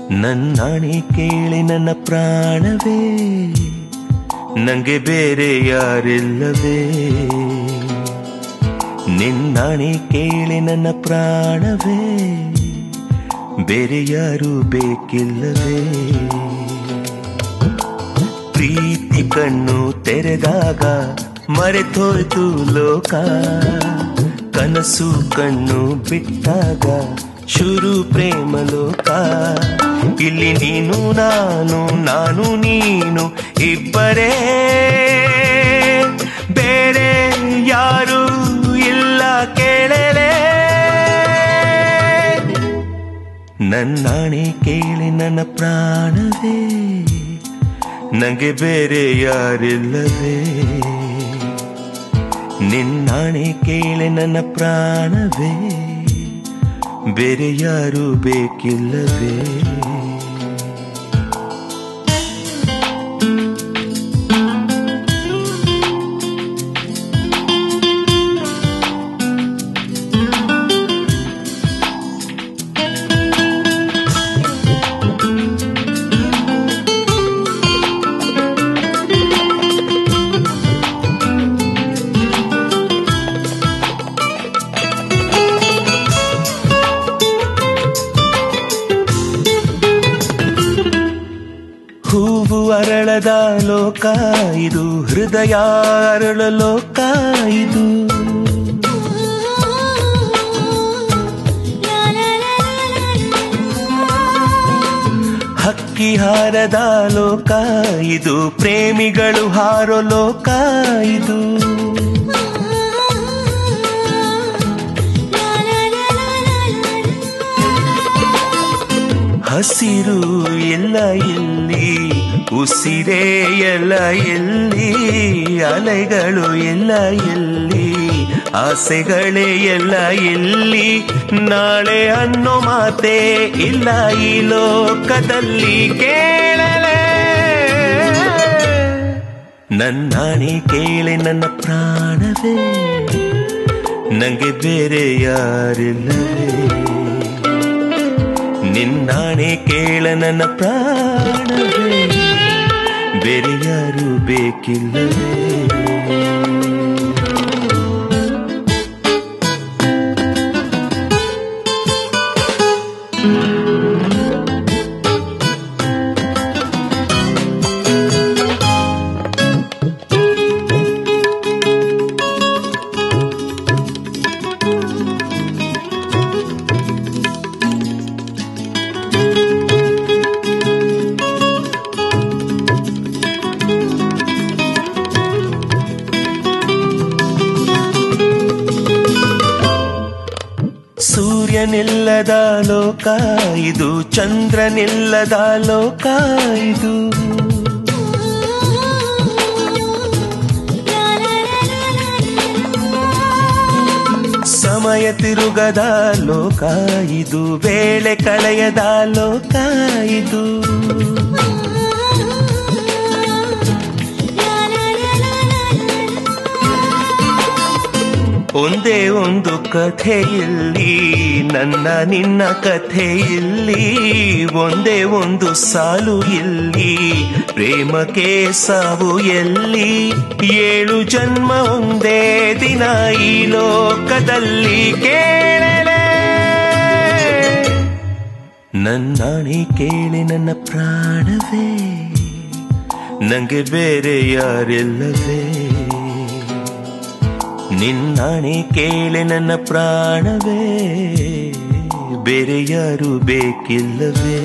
ನನ್ನಾಣೆ ಕೇಳಿ ನನ್ನ ಪ್ರಾಣವೇ ನಂಗೆ ಬೇರೆ ಯಾರಿಲ್ಲವೇ ನಿನ್ನಾಣೆ ಕೇಳಿ ನನ್ನ ಪ್ರಾಣವೇ ಬೇರೆ ಯಾರು ಬೇಕಿಲ್ಲವೇ ಪ್ರೀತಿ ಕಣ್ಣು ತೆರೆದಾಗ ಮರೆತೋಯ್ತು ಲೋಕ ಕನಸು ಕಣ್ಣು ಬಿಟ್ಟಾಗ ಶುರು ಪ್ರೇಮ ಲೋಕ ಇಲ್ಲಿ ನೀನು ನಾನು ನಾನು ನೀನು ಇಬ್ಬರೇ ಬೇರೆ ಯಾರು ಇಲ್ಲ ಕೇಳಲೇ ನನ್ನಾಣೆ ಕೇಳಿ ನನ್ನ ಪ್ರಾಣವೇ ನಂಗೆ ಬೇರೆ ಯಾರಿಲ್ಲವೇ ನಿನ್ನಾಣೆ ಕೇಳಿ ನನ್ನ ಪ್ರಾಣವೇ ಬೇರೆ ಯಾರು ಬೇಕಿಲ್ಲವೇ ಹೂವು ಅರಳದ ಲೋಕ ಇದು ಹೃದಯ ಅರಳ ಲೋಕ ಇದು ಹಕ್ಕಿ ಹಾರದ ಲೋಕ ಇದು ಪ್ರೇಮಿಗಳು ಹಾರೋ ಲೋಕ ಇದು ಹಸಿರು ಎಲ್ಲ ಎಲ್ಲಿ ಉಸಿರೇ ಎಲ್ಲ ಎಲ್ಲಿ ಅಲೆಗಳು ಎಲ್ಲ ಎಲ್ಲಿ ಆಸೆಗಳೇ ಎಲ್ಲ ಎಲ್ಲಿ ನಾಳೆ ಅನ್ನೋ ಮಾತೇ ಇಲ್ಲ ಈ ಲೋಕದಲ್ಲಿ ಕೇಳಲೇ ನನ್ನಾಣೆ ಕೇಳಿ ನನ್ನ ಪ್ರಾಣವೇ ನಂಗೆ ಬೇರೆ ಯಾರಿಲ್ಲವೇ ನಿನ್ನಾಣೆ ಕೇಳ ನನ್ನ ಪ್ರಾಣವೇ ಬೇರೆ ಯಾರು ಬೇಕಿಲ್ಲವೇ ಸೂರ್ಯನಿಲ್ಲದ ಲೋಕ ಇದು ಚಂದ್ರನಿಲ್ಲದ ಲೋಕ ಇದು ಸಮಯ ತಿರುಗದ ಲೋಕ ಇದು ವೇಳೆ ಕಳೆಯದ ಲೋಕ ಇದು ಒಂದೇ ಒಂದು ಕಥೆ ಇಲ್ಲಿ ನನ್ನ ನಿನ್ನ ಕಥೆ ಇಲ್ಲಿ ಒಂದೇ ಒಂದು ಸಾಲು ಇಲ್ಲಿ ಪ್ರೇಮಕ್ಕೆ ಸಾವು ಎಲ್ಲಿ ಏಳು ಜನ್ಮ ಒಂದೇ ದಿನ ಈ ಲೋಕದಲ್ಲಿ ಕೇಳಲೇ ನನ್ನಾಣೆ ಕೇಳಿ ನನ್ನ ಪ್ರಾಣವೇ ನಂಗೆ ಬೇರೆ ಯಾರಿಲ್ಲವೇ ನಿನ್ನಾಣೆ ಕೇಳಿ ನನ್ನ ಪ್ರಾಣವೇ ಬೇರೆ ಯಾರು ಬೇಕಿಲ್ಲವೇ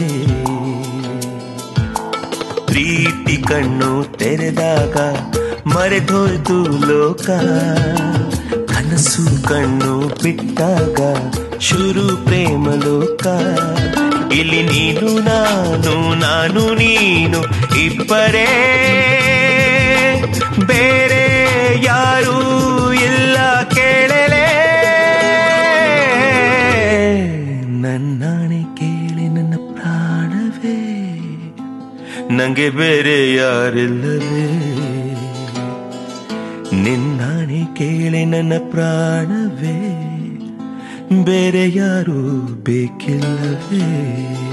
ಪ್ರೀತಿ ಕಣ್ಣು ತೆರೆದಾಗ ಮರೆತೋಯ್ತು ಲೋಕ ಕನಸು ಕಣ್ಣು ಬಿಟ್ಟಾಗ ಶುರು ಪ್ರೇಮ ಲೋಕ ಇಲ್ಲಿ ನೀನು ನಾನು ನಾನು ನೀನು ಇಬ್ಬರೇ ಬೇರೆ ಯಾರೂ ಇಲ್ಲ ಕೇಳಲೇ ನನ್ನಾಣೆ ಕೇಳಿ ನನ್ನ ಪ್ರಾಣವೇ ನಂಗೆ ಬೇರೆ ಯಾರಿಲ್ಲವೇ ನಿನ್ನಾಣೆ ಕೇಳಿ ನನ್ನ ಪ್ರಾಣವೇ ಬೇರೆ ಯಾರು ಬೇಕಿಲ್ಲವೇ